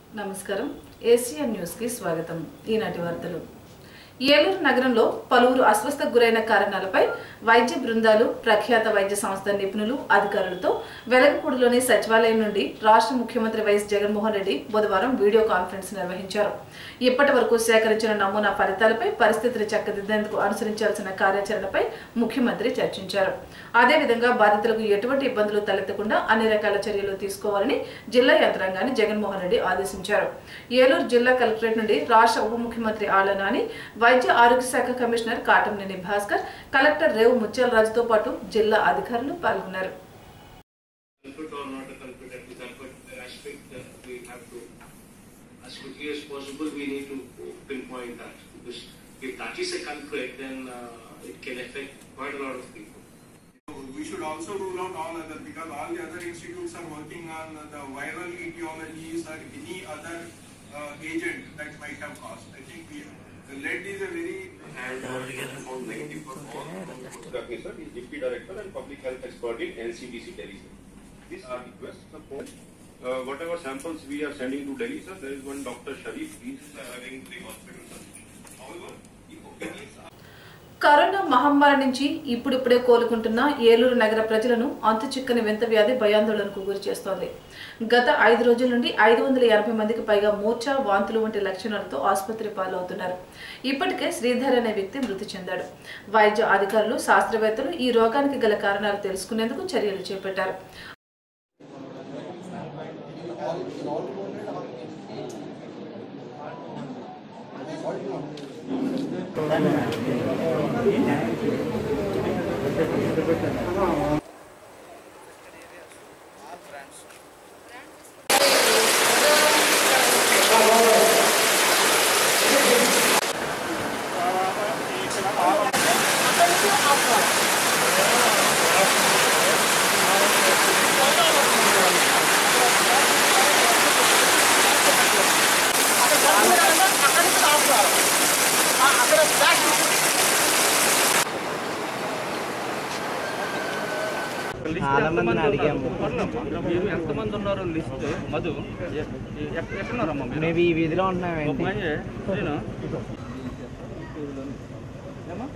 నమస్కారం ఏసియన్ న్యూస్కి స్వాగతం ఈనాటి వార్తలు ఏలూరు నగరంలో పలువురు అస్వస్థకు గురైన కారణాలపై వైద్య బృందాలు ప్రఖ్యాత వైద్య సంస్థ నిపుణులు అధికారులతో వెలగపూడిలోని సచివాలయం నుండి రాష్ట్ర ముఖ్యమంత్రి వైఎస్ జగన్మోహన్ రెడ్డి బుధవారం వీడియో కాన్ఫరెన్స్ నిర్వహించారు ఇప్పటి వరకు సేకరించిన నమూనా ఫలితాలపై పరిస్థితిని చక్కదిద్దేందుకు అనుసరించాల్సిన కార్యాచరణపై ముఖ్యమంత్రి చర్చించారు అదేవిధంగా బాధితులకు ఎటువంటి ఇబ్బందులు తలెత్తకుండా అన్ని రకాల చర్యలు తీసుకోవాలని జిల్లా యంత్రాంగాన్ని జగన్మోహన్ రెడ్డి ఆదేశించారు ఏలూరు జిల్లా కలెక్టరేట్ నుండి రాష్ట్ర ఉప ముఖ్యమంత్రి ఆళ్ల నాని వైద్య ఆరోగ్య శాఖ కమిషనర్ కాటంనేని భాస్కర్ కలెక్టర్ రేవు ముత్యాలరాజుతో పాటు జిల్లా అధికారులు పాల్గొన్నారు culprit or not a culprit at the culprit aspect that we have to, as quickly as possible, we need to pinpoint that. Because if that is a culprit, then uh, it can affect quite a lot of people. We should also rule out all other because all the other institutes are working on the viral etiologies or any other uh, agent that might have caused. I think we, the lead is a very and uh, found negative for all. Ragni sir is Deputy Director and Public Health Expert in NCDC Delhi sir. This our request, suppose uh, whatever samples we are sending to Delhi sir, there is one Dr. Sharif, he is arriving to the hospital sir. However, the opinions are corona మహమ్మారి నుంచి ఇప్పుడిప్పుడే కోలుకుంటున్న ఏలూరు నగర ప్రజలను అంతు చిక్కని వింత వ్యాధి భయాందోళనకు గురి చేస్తోంది గత ఐదు రోజుల నుండి ఐదు వందల ఎనభై మందికి పైగా మూర్ఛ వాంతులు వంటి లక్షణాలతో ఆసుపత్రి పాలవుతున్నారు ఇప్పటికే శ్రీధర్ అనే వ్యక్తి మృతి చెందాడు వైద్య అధికారులు శాస్త్రవేత్తలు ఈ రోగానికి గల కారణాలు తెలుసుకునేందుకు చర్యలు చేపట్టారు చాలా మందిని అడిగాము మీరు ఎంతమంది ఉన్నారు లిస్ట్ మధు ఎ- ఎ- ఎక్కడ ఎక్కడున్నారమ్మా మీరు మేము ఈ వీధిలో ఒక ఉంటున్నామండి పని చేయి, నేను ఏమ్మా?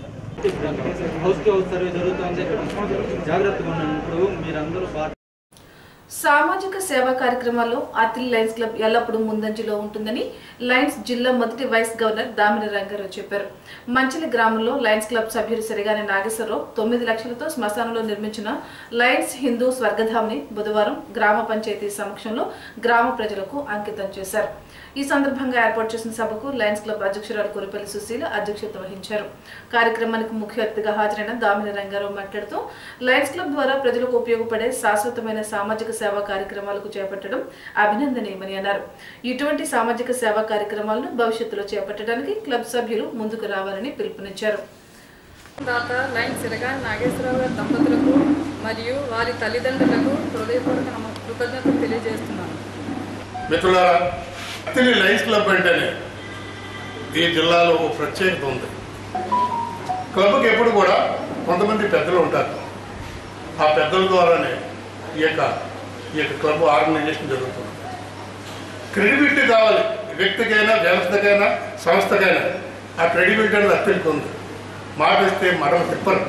హౌస్ కి హౌస్ సర్వే జరుగుతుంది జాగ్రత్తగా ఉండండి ఇప్పుడు మీరందరూ బాగా సామాజిక సేవా కార్యక్రమాల్లో అత్రి లయన్స్ క్లబ్ ఎల్లప్పుడూ ముందంజలో ఉంటుందని లయన్స్ జిల్లా మొదటి వైస్ గవర్నర్ దామిని రంగారావు చెప్పారు మంచిలి గ్రామంలో లయన్స్ క్లబ్ సభ్యులు సరిగాని నాగేశ్వరరావు తొమ్మిది లక్షలతో శ్మశానంలో నిర్మించిన లయన్స్ హిందూ స్వర్గధామ్ని బుధవారం గ్రామ పంచాయతీ సమక్షంలో గ్రామ ప్రజలకు అంకితం చేశారు ఈ సందర్భంగా ఏర్పాటు చేసిన సభకు లయన్స్ క్లబ్ అధ్యక్షురాలు కురిపల్లి సుశీల అధ్యక్షత వహించారు కార్యక్రమానికి ముఖ్య అతిథిగా హాజరైన దామిని రంగారావు మాట్లాడుతూ లయన్స్ క్లబ్ ద్వారా ప్రజలకు ఉపయోగపడే శాశ్వతమైన సామాజిక సేవా కార్యక్రమాలకు చేపట్టడం అభినందనీయమని అన్నారు ఇటువంటి సామాజిక సేవా కార్యక్రమాలను భవిష్యత్తులో చేపట్టడానికి క్లబ్ సభ్యులు ముందుకు రావాలని పిలుపునిచ్చారు దాత లైన్ సిరగాని నాగేశ్వరరావు గారి దంపతులకు మరియు వారి తల్లిదండ్రులకు హృదయపూర్వక నమ- కృతజ్ఞతలు తెలియజేస్తున్నాను మిత్రులారా అత్తిలి లయన్స్ క్లబ్ అంటేనే ఈ జిల్లాలో ఒక ప్రత్యేకత ఉంది క్లబ్కి ఎప్పుడు కూడా కొంతమంది పెద్దలు ఉంటారు ఆ పెద్దల ద్వారానే ఈ యొక్క ఈ యొక్క క్లబ్ ఆర్గనైజేషన్ జరుగుతుంది క్రెడిబిలిటీ కావాలి వ్యక్తికైనా వ్యవస్థకైనా సంస్థకైనా ఆ క్రెడిబిలిటీ అనేది అత్తిలికి ఉంది మాట ఇస్తే మడమ తిప్పరు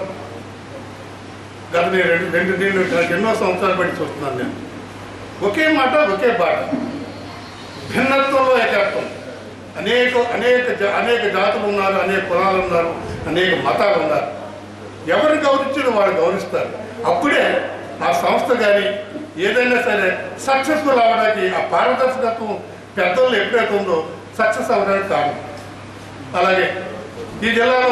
గత నేను రెండు రెండు నేను నాకు ఎన్నో సంవత్సరాలు బట్టి చూస్తున్నాను నేను ఒకే మాట ఒకే పాట భిన్నత్వంలో ఏకత్వం అనేక అనేక జా- అనేక జాతులు ఉన్నారు అనేక కులాలు ఉన్నారు అనేక మతాలు ఉన్నారు ఎవరిని గౌరవించిన వాళ్ళు గౌరవిస్తారు అప్పుడే ఆ సంస్థ కానీ ఏదైనా సరే సక్సెస్ఫుల్ అవ్వడానికి ఆ పారదర్శకత్వం పెద్దలు ఎప్పుడైతే ఉందో సక్సెస్ అవ్వడానికి కారణం అలాగే ఈ జిల్లాలో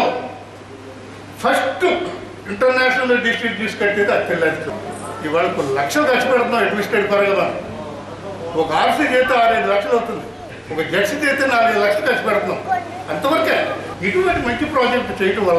ఫస్ట్ ఇంటర్నేషనల్ డిస్ట్రిక్ట్ తీసుకెట్టేది అత్తిల్లాంటి ఇవాళ కొన్ని లక్షలు ఖర్చు పెడుతున్నాం అడ్మినిస్ట్రేటివ్ పరంగా మనం. ఒక ఆర్సీ చేస్తే ఆరేడు లక్షలు అవుతుంది ఒక జెర్సీ చేస్తే నాలుగైదు లక్షలు ఖర్చు పెడుతున్నాం అంతవరకే ఇటువంటి మంచి ప్రాజెక్టు చేయటం వల్ల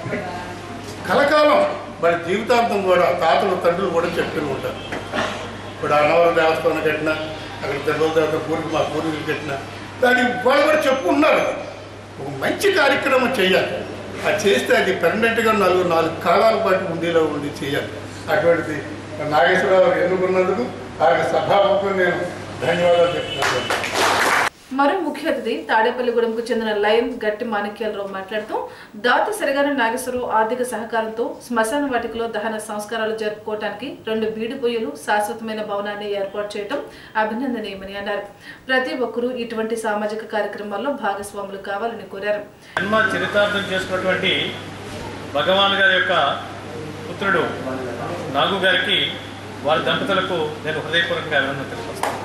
కలకాలం వారి జీవితాంతం కూడా తాతలు తండ్రులు కూడా చెప్తూ ఉంటారు ఇప్పుడు అన్నవరం దేవస్థానం కట్టిన అక్కడ తెలుగు దేవత పూర్వీ మా పూర్వీకులు కట్టిన దానికి వాళ్ళు కూడా చెప్పుకున్నారు ఒక మంచి కార్యక్రమం చేయాలి అది చేస్తే అది పెర్మనెంట్గా నాలుగు నాలుగు కాలాల పాటు ఉండేలా ఉండి చేయాలి అటువంటిది నాగేశ్వరరావు ఎన్నుకున్నందుకు ఆయన సభాముఖం నేను ధన్యవాదాలు చెప్తున్నాను మరో ముఖ్య అతిథి తాడేపల్లిగూడెంకు చెందిన లయన్ గట్టి మాణిక్యాలరావు మాట్లాడుతూ దాత సిరగాని నాగేశ్వరరావు ఆర్థిక సహకారంతో శ్మశాన వాటికలో దహన సంస్కారాలు జరుపుకోవడానికి రెండు బీడు పొయ్యిలు శాశ్వతమైన భవనాన్ని ఏర్పాటు చేయడం అభినందనీయమని అన్నారు ప్రతి ఒక్కరూ ఇటువంటి సామాజిక కార్యక్రమాల్లో భాగస్వాములు కావాలని కోరారు జన్మ చరితార్థం చేసుకున్నటువంటి భగవాన్ గారి యొక్క పుత్రుడు నాగు గారికి వారి దంపతులకు నేను హృదయపూర్వకంగా అభినందన తెలియపరుస్తాను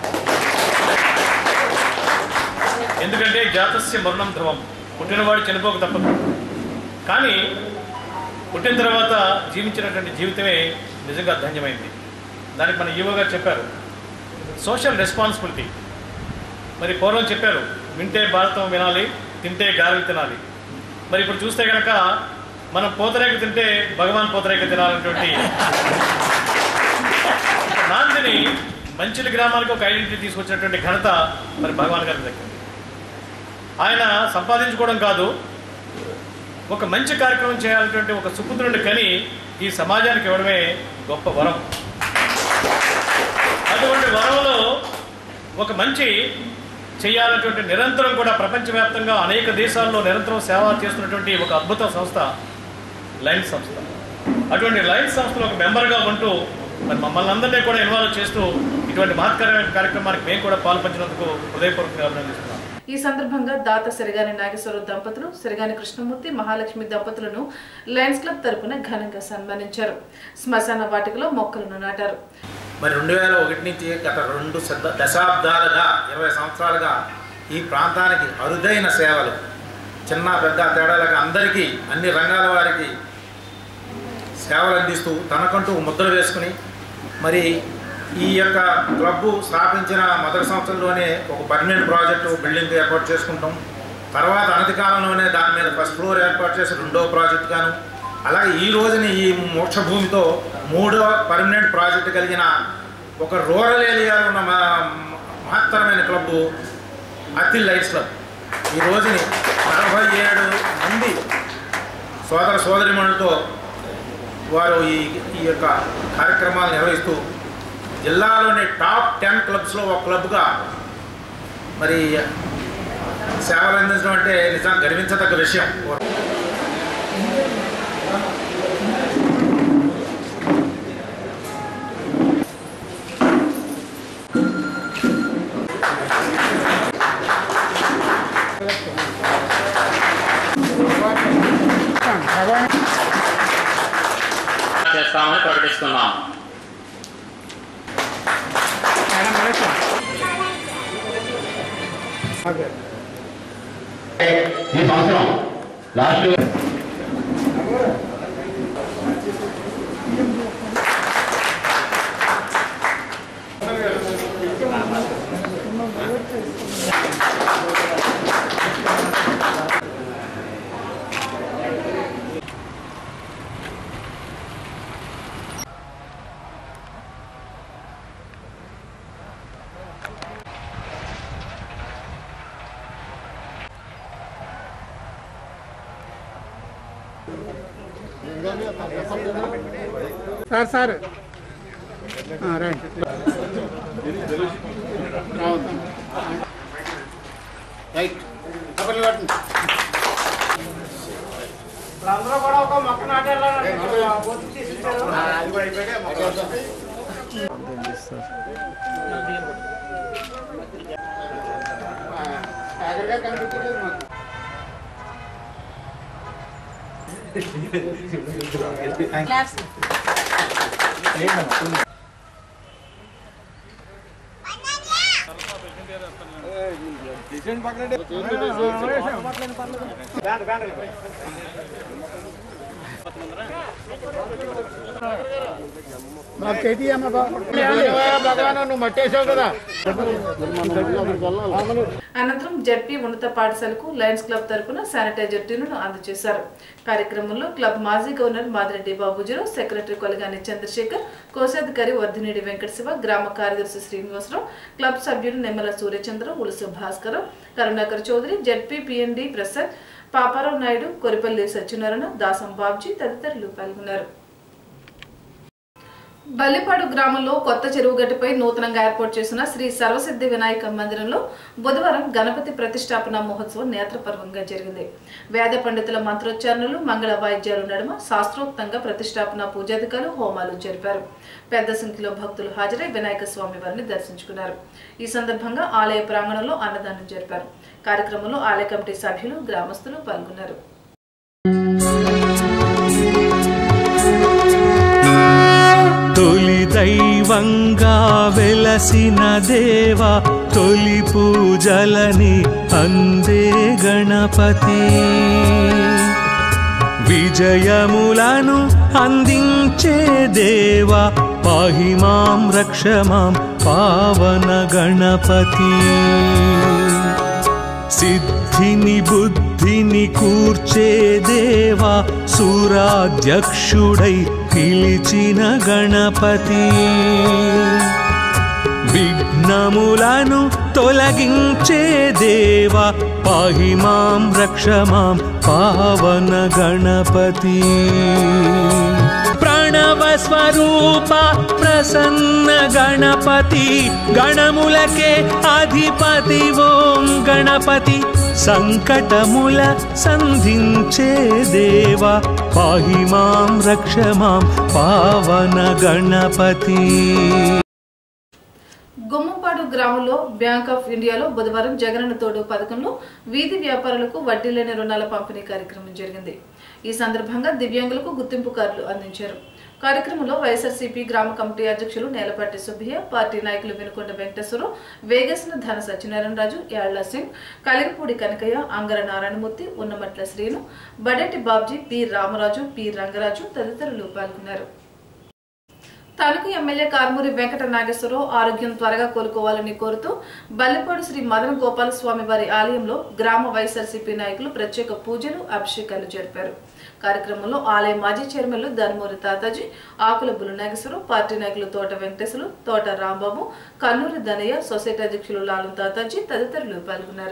ఎందుకంటే జాతస్య మరణం ధ్రువం పుట్టినవాడు చనిపోక తప్పదు కానీ పుట్టిన తర్వాత జీవించినటువంటి జీవితమే నిజంగా ధన్యమైంది దానికి మన ఈవో గారు చెప్పారు సోషల్ రెస్పాన్సిబిలిటీ మరి పూర్వం చెప్పారు వింటే భారతం వినాలి తింటే గారెలు తినాలి మరి ఇప్పుడు చూస్తే కనుక మనం పూతరేక తింటే భగవాన్ పూతరేక తినాలనేటువంటి నాందిని మంచిలి గ్రామానికి ఒక ఐడెంటిటీ తీసుకొచ్చినటువంటి ఘనత మరి భగవాన్ గారికి దక్కింది ఆయన సంపాదించుకోవడం కాదు ఒక మంచి కార్యక్రమం చేయాలనేటువంటి ఒక సుపుత్రుడిని కని ఈ సమాజానికి ఇవ్వడమే గొప్ప వరం అటువంటి వరంలో ఒక మంచి చేయాలనేటువంటి నిరంతరం కూడా ప్రపంచవ్యాప్తంగా అనేక దేశాల్లో నిరంతరం సేవ చేస్తున్నటువంటి ఒక అద్భుత సంస్థ లయన్స్ సంస్థ అటువంటి లయన్స్ సంస్థలో ఒక మెంబర్గా ఉంటూ మరి మమ్మల్ని అందరినీ కూడా ఇన్వాల్వ్ చేస్తూ ఇటువంటి మహత్కరమైన కార్యక్రమానికి మేము కూడా పాల్పంచినందుకు హృదయపూర్వకంగా అభినందిస్తున్నాం ఈ సందర్భంగా దాత సిరగాని నాగేశ్వరరావు దంపతులు సిరగాని కృష్ణమూర్తి మహాలక్ష్మి దంపతులను లయన్స్ క్లబ్ తరపున ఘనంగా సన్మానించారు శ్మశాన వాటికలో మొక్కలను నాటారు మరి రెండు వేల ఒకటి నుంచి గత రెండు శత దశాబ్దాలుగా ఇరవై సంవత్సరాలుగా ఈ ప్రాంతానికి అరుదైన సేవలు చిన్న పెద్ద తేడాలకు అందరికీ అన్ని రంగాల వారికి సేవలు అందిస్తూ తనకంటూ ముద్ర వేసుకుని మరి ఈ యొక్క క్లబ్ స్థాపించిన మొదటి సంవత్సరంలోనే ఒక పర్మనెంట్ ప్రాజెక్టు బిల్డింగ్ ఏర్పాటు చేసుకుంటాం తర్వాత అనతి కాలంలోనే దాని మీద ఫస్ట్ ఫ్లోర్ ఏర్పాటు చేసి రెండో ప్రాజెక్ట్ గాను అలాగే ఈ రోజున ఈ మోక్ష భూమితో మూడో పర్మనెంట్ ప్రాజెక్ట్ కలిగిన ఒక రూరల్ ఏరియాలో ఉన్న మా- మహత్తరమైన క్లబ్బు అతిల్ లైట్స్ క్లబ్ ఈ రోజుని నలభై ఏడు మంది సోదర సోదరిమణులతో వారు ఈ ఈ యొక్క కార్యక్రమాలు నిర్వహిస్తూ జిల్లాలోని టాప్ టెన్ క్లబ్స్లో ఒక క్లబ్గా మరి సేవలు అందించడం అంటే నిజంగా గర్వించదగ్గ విషయం చేస్తామని ప్రకటిస్తున్నాం ఈ సంవత్సరం last sir sir right right కబర్లు పట్టండి అందరూ కూడా ఒక మొక్క నాటేయాలని అది కూడా అయిపోయాక మొక్క వేద్దాం. ఆఖరిగా కనిపించలేదు మాకు మాకు కేటీఎం భగవాన్ నువ్వు మట్టేసావు కదా అనంతరం జడ్పీ ఉన్నత పాఠశాలకు లయన్స్ క్లబ్ తరపున శానిటైజర్ టీనును అందజేశారు కార్యక్రమంలో క్లబ్ మాజీ గవర్నర్ మాదిరెడ్డి బాబుజీరావు సెక్రటరీ కొలగాని చంద్రశేఖర్ కోశాధికారి వర్ధినేడి వెంకట శివ గ్రామ కార్యదర్శి శ్రీనివాసరావు క్లబ్ సభ్యుడు నిమ్మల సూర్యచంద్ర ఉలుసు భాస్కరం కరుణాకర్ చౌదరి జడ్పీ పిఎన్డి ప్రసాద్ పాపారావు నాయుడు కొరిపల్లి సత్యనారాయణ దాసం బాబ్జీ తదితరులు పాల్గొన్నారు బల్లిపాడు గ్రామంలో కొత్త చెరువు గట్టుపై నూతనంగా ఏర్పాటు చేసిన శ్రీ సర్వసిద్ధి వినాయక మందిరంలో బుధవారం గణపతి ప్రతిష్టాపన మహోత్సవం నేత్రపర్వంగా జరిగింది వేద పండితుల మంత్రోచ్చారణలు మంగళ వాయిద్యాల నడుమ శాస్త్రోక్తంగా ప్రతిష్టాపన పూజాధికారులు హోమాలు జరిపారు పెద్ద సంఖ్యలో భక్తులు హాజరై వినాయక స్వామి వారిని దర్శించుకున్నారు ఈ సందర్భంగా ఆలయ ప్రాంగణంలో అన్నదానం జరిపారు కార్యక్రమంలో ఆలయ కమిటీ సభ్యులు గ్రామస్తులు పాల్గొన్నారు తొలి దైవంగా వెలసిన దేవా తొలి పూజలని అందే గణపతి విజయములను అందించే దేవా పాహి మాం రక్ష మాం పావన గణపతి సిద్ధిని బుద్ధిని కూర్చే దేవా సూరాధ్యక్షుడై పిలిచిన గణపతి విఘ్నములను తొలగించే దేవా పాహి మాం రక్ష మాం పావన గణపతి ప్రణవ స్వరూప ప్రసన్న గణపతి గణములకే అధిపతి ఓం గణపతి సంకటముల సంధించే దేవా పాహి మాం రక్ష మాం పావన గణపతి గుమ్మపాడు గ్రామంలో బ్యాంక్ ఆఫ్ ఇండియాలో బుధవారం జగనన్న తోడు పథకంలో వీధి వ్యాపారులకు వడ్డీ లేని రుణాల పంపిణీ కార్యక్రమం జరిగింది ఈ సందర్భంగా దివ్యాంగులకు గుర్తింపు కార్డులు అందించారు కార్యక్రమంలో వైఎస్ఆర్సీపీ గ్రామ కమిటీ అధ్యక్షులు నేలపాటి సుబ్బయ్య పార్టీ నాయకులు వినుకొండ వెంకటేశ్వరరావు వేగసిన ధన సత్యనారాయణ రాజు యాళ్ల సింగ్ కలిగిపూడి కనకయ్య అంగర నారాయణమూర్తి ఉన్నమట్ల శ్రీను బడెటి బాబ్జీ పి రామరాజు పి రంగరాజు తదితరులు పాల్గొన్నారు తణుకు ఎమ్మెల్యే కారుమూరి వెంకట నాగేశ్వరరావు ఆరోగ్యం త్వరగా కోలుకోవాలని కోరుతూ బల్లెపాడు శ్రీ మదన గోపాల స్వామి వారి ఆలయంలో గ్రామ వైఎస్ఆర్సీపీ నాయకులు ప్రత్యేక పూజలు అభిషేకాలు జరిపారు కార్యక్రమంలో ఆలయ మాజీ చైర్మన్లు ధర్మూరి తాతాజీ ఆకుల బులు నాగేశ్వరరావు పార్టీ నాయకులు తోట వెంకటేశ్వరు తోట రాంబాబు కన్నూరి ధనయ్య సొసైటీ అధ్యక్షులు లాలం తాతాజీ తదితరులు పాల్గొన్నారు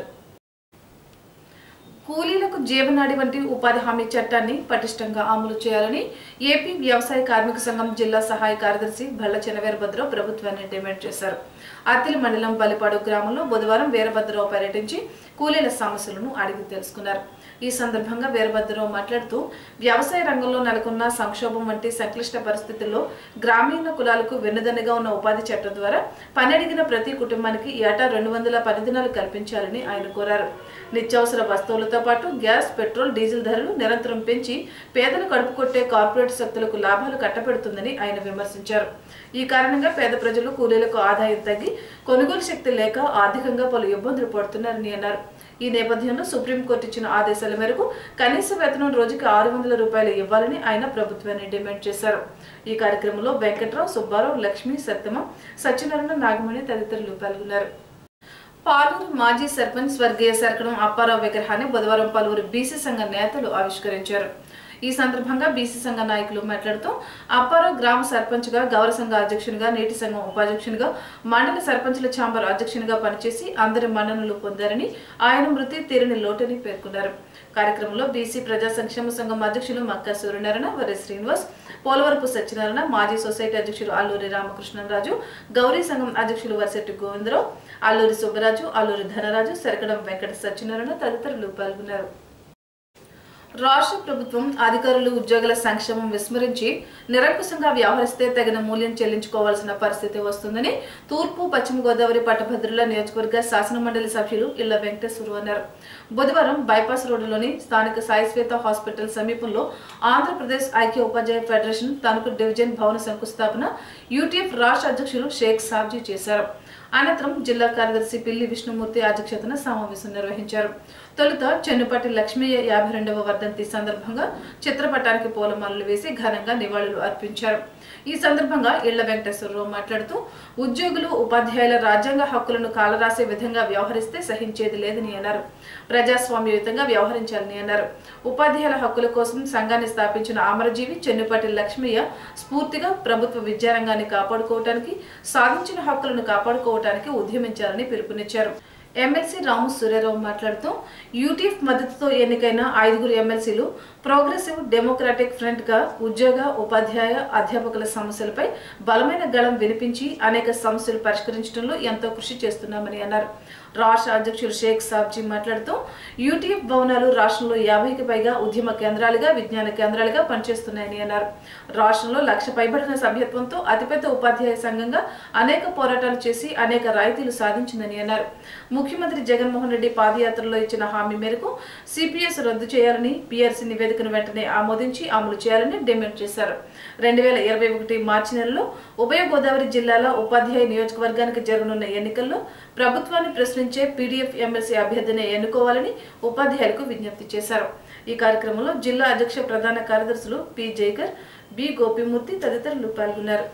కూలీలకు జీవనాడి వంటి ఉపాధి హామీ చట్టాన్ని పటిష్టంగా అమలు చేయాలని ఏపీ వ్యవసాయ కార్మిక సంఘం జిల్లా సహాయ కార్యదర్శి భళ్ల చెనవీరభద్రరావు ప్రభుత్వాన్ని డిమాండ్ చేశారు అత్తిలి మండలం బలిపాడు గ్రామంలో బుధవారం వీరభద్రరావు పర్యటించి కూలీల సమస్యలను అడిగి తెలుసుకున్నారు ఈ సందర్భంగా వీరభద్రరావు మాట్లాడుతూ వ్యవసాయ రంగంలో నెలకొన్న సంక్షోభం వంటి సంక్లిష్ట పరిస్థితుల్లో గ్రామీణ కులాలకు వెన్నుదన్నుగా ఉన్న ఉపాధి చట్టం ద్వారా పని అడిగిన ప్రతి కుటుంబానికి ఏటా రెండు వందల పని దినాలు కల్పించాలని ఆయన కోరారు నిత్యావసర వస్తువులతో పాటు గ్యాస్ పెట్రోల్ డీజిల్ ధరలు నిరంతరం పెంచి పేదలు కడుపు కొట్టే కార్పొరేట్ శక్తులకు లాభాలు కట్టబెడుతుందని ఆయన విమర్శించారు ఈ కారణంగా పేద ప్రజలు కూలీలకు ఆదాయం తగ్గి కొనుగోలు శక్తి లేక ఆర్థికంగా పలు ఇబ్బందులు పడుతున్నారని అన్నారు ఈ నేపథ్యంలో సుప్రీంకోర్టు ఇచ్చిన ఆదేశాల మేరకు కనీస వేతనం రోజుకి ఆరు వందల రూపాయలు ఇవ్వాలని ఆయన ప్రభుత్వాన్ని డిమాండ్ చేశారు ఈ కార్యక్రమంలో వెంకట్రావు సుబ్బారావు లక్ష్మి సత్యమ సత్యనారాయణ నాగమణి తదితరులు పాల్గొన్నారు పాలూరు మాజీ సర్పంచ్ స్వర్గీయ సర్కడం అప్పారావు విగ్రహాన్ని బుధవారం పలువురు బీసీ సంఘ నేతలు ఆవిష్కరించారు ఈ సందర్భంగా బీసీ సంఘ నాయకులు మాట్లాడుతూ అప్పారావు గ్రామ సర్పంచ్గా గౌర సంఘ అధ్యక్షునిగా నీటి సంఘం ఉపాధ్యక్షునిగా మండల సర్పంచుల ఛాంబర్ అధ్యక్షునిగా పనిచేసి అందరి మన్ననలు పొందారని ఆయన మృతి తీరని లోటని పేర్కొన్నారు కార్యక్రమంలో బీసీ ప్రజా సంక్షేమ సంఘం అధ్యక్షులు మక్కా సూర్యనారాయణ వరి శ్రీనివాస్ పోలవరపు సత్యనారాయణ మాజీ సొసైటీ అధ్యక్షులు అల్లూరి రామకృష్ణరాజు గౌరీ సంఘం అధ్యక్షులు వరిశెట్టి గోవిందరావు అల్లూరి సుబ్బరాజు అల్లూరి ధనరాజు సెరకడం వెంకట సత్యనారాయణ తదితరులు పాల్గొన్నారు రాష్ట్ర ప్రభుత్వం అధికారులు ఉద్యోగుల సంక్షేమం విస్మరించి నిరంకుశంగా వ్యవహరిస్తే తగిన మూల్యం చెల్లించుకోవాల్సిన పరిస్థితి వస్తుందని తూర్పు పశ్చిమ గోదావరి పట్టభద్రుల నియోజకవర్గ శాసనమండలి సభ్యులు ఇళ్ల వెంకటేశ్వరు అన్నారు బుధవారం బైపాస్ రోడ్డులోని స్థానిక సాయిశ్వేత హాస్పిటల్ సమీపంలో ఆంధ్రప్రదేశ్ ఐక్య ఉపాధ్యాయ ఫెడరేషన్ తణుకు డివిజన్ భవన శంకుస్థాపన యూటీఎఫ్ రాష్ట్ర అధ్యక్షులు షేక్ సాబ్జీ చేశారు అనంతరం జిల్లా కార్యదర్శి పిల్లి విష్ణుమూర్తి అధ్యక్షతన సమావేశం నిర్వహించారు తొలుత చెన్నుపాటి లక్ష్మయ్య యాభై రెండవ వర్ధంతి సందర్భంగా చిత్రపటానికి పూలమాలలు వేసి ఘనంగా నివాళులు అర్పించారు ఈ సందర్భంగా ఇళ్ల వెంకటేశ్వరరావు మాట్లాడుతూ ఉద్యోగులు ఉపాధ్యాయుల రాజ్యాంగ హక్కులను కాలరాసే విధంగా వ్యవహరిస్తే సహించేది లేదని అన్నారు ప్రజాస్వామ్యయుతంగా వ్యవహరించాలని అన్నారు ఉపాధ్యాయుల హక్కుల కోసం సంఘాన్ని స్థాపించిన అమరజీవి చెన్నుపాటి లక్ష్మయ్య స్ఫూర్తిగా ప్రభుత్వ విద్యారంగాన్ని కాపాడుకోవటానికి సాధించిన హక్కులను కాపాడుకోవటానికి ఉద్యమించాలని పిలుపునిచ్చారు ఎమ్మెల్సీ రాము సూర్యారావు మాట్లాడుతూ యూటీఎఫ్ మద్దతుతో ఎన్నికైన ఐదుగురు ఎమ్మెల్సీలు ప్రోగ్రెసివ్ డెమోక్రాటిక్ ఫ్రంట్ గా ఉద్యోగ ఉపాధ్యాయ అధ్యాపకుల సమస్యలపై బలమైన గళం వినిపించి అనేక సమస్యలు పరిష్కరించడంలో ఎంతో కృషి చేస్తున్నామని అన్నారు రాష్ట్ర అధ్యక్షుడు షేక్ సాబ్జీ మాట్లాడుతూ యూటీఎఫ్ భవనాలు రాష్ట్రంలో యాభైకి పైగా ఉద్యమ కేంద్రాలుగా విజ్ఞాన కేంద్రాలుగా పనిచేస్తున్నాయని అన్నారు రాష్ట్రంలో లక్ష పైబడిన సభ్యత్వంతో అతిపెద్ద ఉపాధ్యాయ సంఘంగా అనేక పోరాటాలు చేసి అనేక రాయితీలు సాధించిందని అన్నారు ముఖ్యమంత్రి జగన్మోహన్ రెడ్డి పాదయాత్రలో ఇచ్చిన హామీ మేరకు సిపిఎస్ రద్దు చేయాలని పిఆర్సీ నివేదికను వెంటనే ఆమోదించి అమలు చేయాలని డిమాండ్ చేశారు రెండు వేల ఇరవై ఒకటి మార్చి నెలలో ఉభయ గోదావరి జిల్లాల ఉపాధ్యాయ నియోజకవర్గానికి జరగనున్న ఎన్నికల్లో ప్రభుత్వాన్ని ప్రశ్నించే పీడీఎఫ్ ఎమ్మెల్సీ అభ్యర్థిని ఎన్నుకోవాలని ఉపాధ్యాయులకు విజ్ఞప్తి చేశారు ఈ కార్యక్రమంలో జిల్లా అధ్యక్ష ప్రధాన కార్యదర్శులు పి జైకర్ బి గోపిమూర్తి తదితరులు పాల్గొన్నారు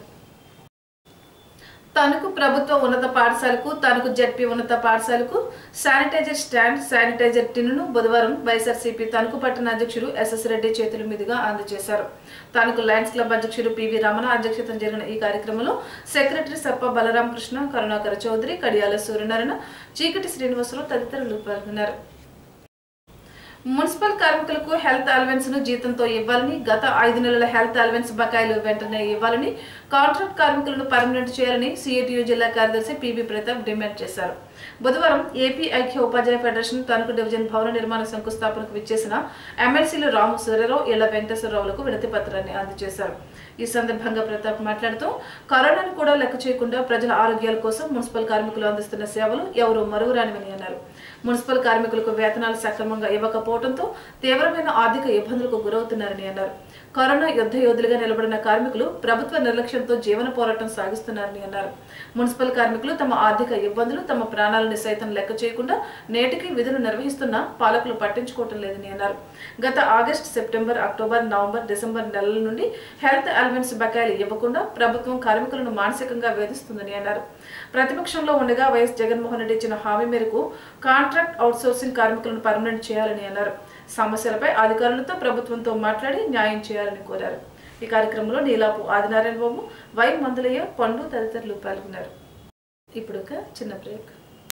తణుకు ప్రభుత్వ ఉన్నత పాఠశాలకు తణుకు జడ్పీ ఉన్నత పాఠశాలకు శానిటైజర్ స్టాండ్ శానిటైజర్ టిన్నును బుధవారం వైఎస్ఆర్సీపీ తణుకు పట్టణ అధ్యక్షుడు ఎస్ఎస్ రెడ్డి చేతుల మీదుగా అందజేశారు తణుకు లయన్స్ క్లబ్ అధ్యక్షుడు పివి రమణ అధ్యక్షతన జరిగిన ఈ కార్యక్రమంలో సెక్రటరీ సప్ప బలరామకృష్ణ కరుణాకర చౌదరి కడియాల సూర్యనారాయణ చీకటి శ్రీనివాసరావు తదితరులు పాల్గొన్నారు మున్సిపల్ కార్మికులకు హెల్త్ అలవెన్స్ ను జీతంతో ఇవ్వాలని గత ఐదు నెలల హెల్త్ అలవెన్స్ బకాయిలు వెంటనే ఇవ్వాలని కాంట్రాక్ట్ కార్మికులను పర్మనెంట్ చేయాలని సిఐటియు జిల్లా కార్యదర్శి పిబి ప్రతాప్ డిమాండ్ చేశారు బుధవారం ఏపీ ఐక్య ఉపాధ్యాయ ఫెడరేషన్ తణుకు డివిజన్ భవన నిర్మాణ శంకుస్థాపనకు విచ్చేసిన ఎమ్మెల్సీలు రాము సూర్యరావు ఇళ్ల వెంకటేశ్వరరావులకు వినతి పత్రాన్ని అందజేశారు ఈ సందర్భంగా ప్రతాప్ మాట్లాడుతూ కరోనాను కూడా లెక్క చేయకుండా ప్రజల ఆరోగ్యాల కోసం మున్సిపల్ కార్మికులు అందిస్తున్న సేవలు ఎవరూ మరువురానివని అన్నారు మున్సిపల్ కార్మికులకు వేతనాలు సక్రమంగా ఇవ్వకపోవడంతో తీవ్రమైన ఆర్థిక ఇబ్బందులకు గురవుతున్నారని అన్నారు కరోనా యుద్ధ యోధులుగా నిలబడిన కార్మికులు ప్రభుత్వ నిర్లక్ష్యంతో జీవన పోరాటం సాగిస్తున్నారని అన్నారు మున్సిపల్ కార్మికులు తమ ఆర్థిక ఇబ్బందులు తమ ప్రాణాలని సైతం లెక్క చేయకుండా నేటికి విధులు నిర్వహిస్తున్నా పాలకులు పట్టించుకోవటం లేదని అన్నారు గత August September October November December నెలల నుండి హెల్త్ అలవెన్స్ బకాయిలు ఇవ్వకుండా ప్రభుత్వం కార్మికులను మానసికంగా వేధిస్తుందని అన్నారు ప్రతిపక్షంలో ఉండగా వైఎస్ జగన్మోహన్ రెడ్డి ఇచ్చిన హామీ మేరకు కాంట్రాక్ట్ అవుట్సోర్సింగ్ కార్మికులను పర్మనెంట్ చేయాలని అన్నారు సమస్యలపై అధికారులతో ప్రభుత్వంతో మాట్లాడి న్యాయం చేయాలని కోరారు ఈ కార్యక్రమంలో నీలాపు ఆదినారాయణ బాబు వై మందులయ్య పండు తదితరులు పాల్గొన్నారు ఇప్పుడు ఒక చిన్న బ్రేక్